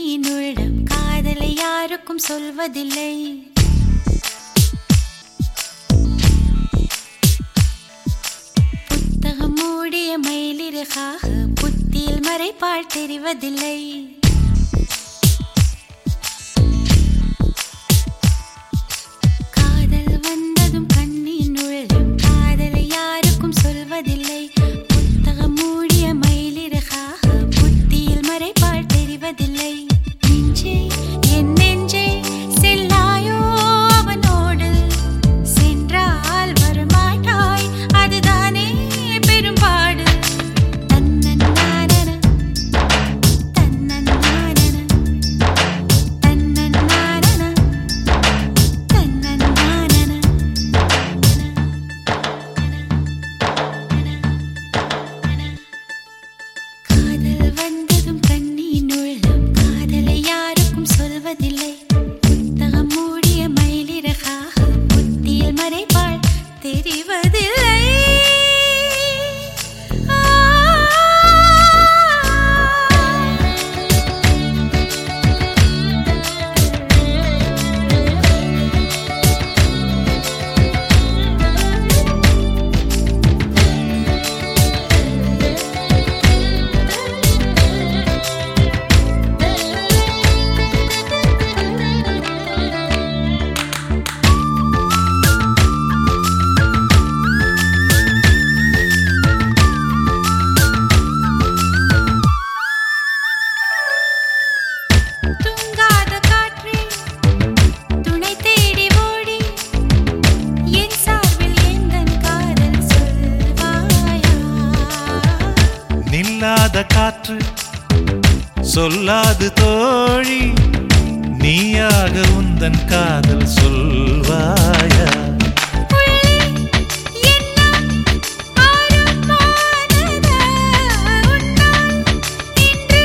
கண்ணியின் உள்ளம் காதலை யாருக்கும் சொல்வதில்லை புத்தகம் மூடிய மயிலிறகாக புத்தியில் மறைப்பால் தெரிவதில்லை காதல் வந்ததும் கண்ணின் உள்ளம் காதலை யாருக்கும் சொல்வதில்லை புத்தகம் மூடிய மயிலிறகாக புத்தியில் மறைப்பால் தெரிவதில்லை நெஞ்சே என் நெஞ்சே செல்லாயோ அவனோடு சென்றால் வரமாட்டாய் அதுதானே பெரும்பாடு தன்னன்னானன தன்னன்னானன தன்னன்னானன தன்னன்னானன காதல் வந்ததும் கண்ணின் உள்ளம் காதலை யாருக்கும் சொல்வதில்லை புத்தகம் மூடிய மயிலிறகாக புத்தியில் மறைப்பாள் தெரிவதில்லை தூங்காத காற்றே துணை தேடி ஓடி என் சார்பில் எந்தன் காதல் சொல்வாயா நில்லாத காற்று சொல்லாது தோழி நீயாக உந்தன் காதல் சொல்வாயா உள்ளே எண்ணம் ஆரம்பமானதா உன்னால் இன்று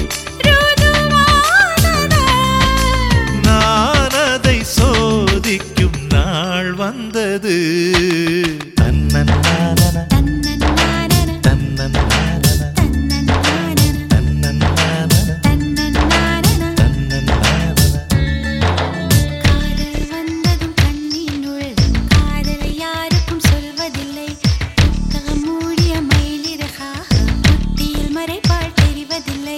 ருதுவானதா நான் அதை சோதிக்கும் நாள் வந்தது தன்னன்னானன, தன்னன்னானன தன்னன்னானன, தன்னன்னானன தன்னன்னானன, தன்னன்னானன தன்னன்னானன. காதல் வந்ததும் கண்ணின் உள்ளம் காதலை யாருக்கும் சொல்வதில்லை புத்தகம் மூடிய மயிலிறகாக புத்தியில் மறைப்பால் தெரிவதில்லை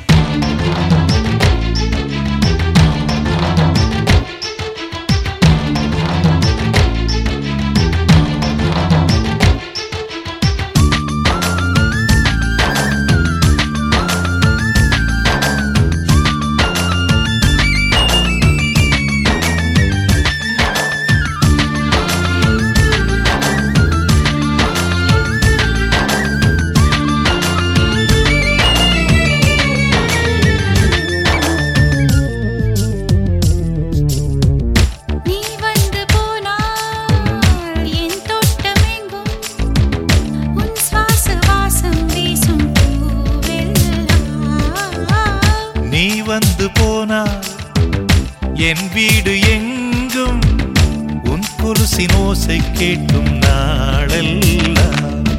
நீ வந்து போனால் என் தோட்டமெங்கும் உன் சுவாச வாசம் வீசும் பூவெல்லாம் நீ வந்து போனால் என் வீடு எங்கும் உன் கொலுசின் ஓசை கேட்கும் நாளெல்லாம்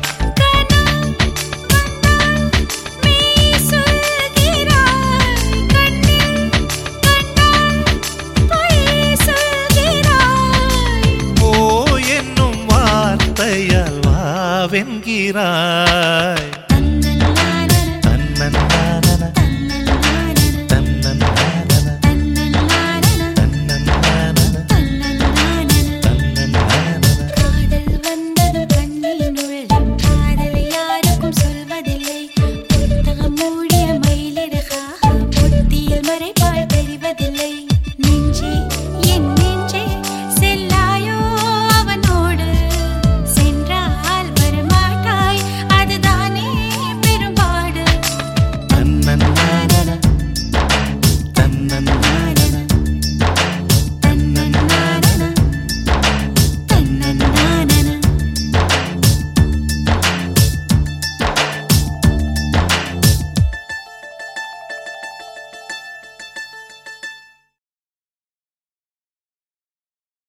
மெய் சொல்கிறாய் கண்ணில் கண்டால் பொய் சொல்கிறாய் ஓ என்னும் வார்த்தையால் வாவென்கிறாய் தன்னன்னானன தன்னன்னானன, தன்னன்னானன தன்னன்னானன, தன்னன்னானன தன்னன்னானன, தன்னன்னானன தன்னன்னானன. காதல் வந்தது கண்ணின் உள்ளம் காதலை யாருக்கும் சொல்வதில்லை புத்தகம் மூடிய மயிலிறகாக புத்தியில் மறைப்பால் தெரிவதில்லை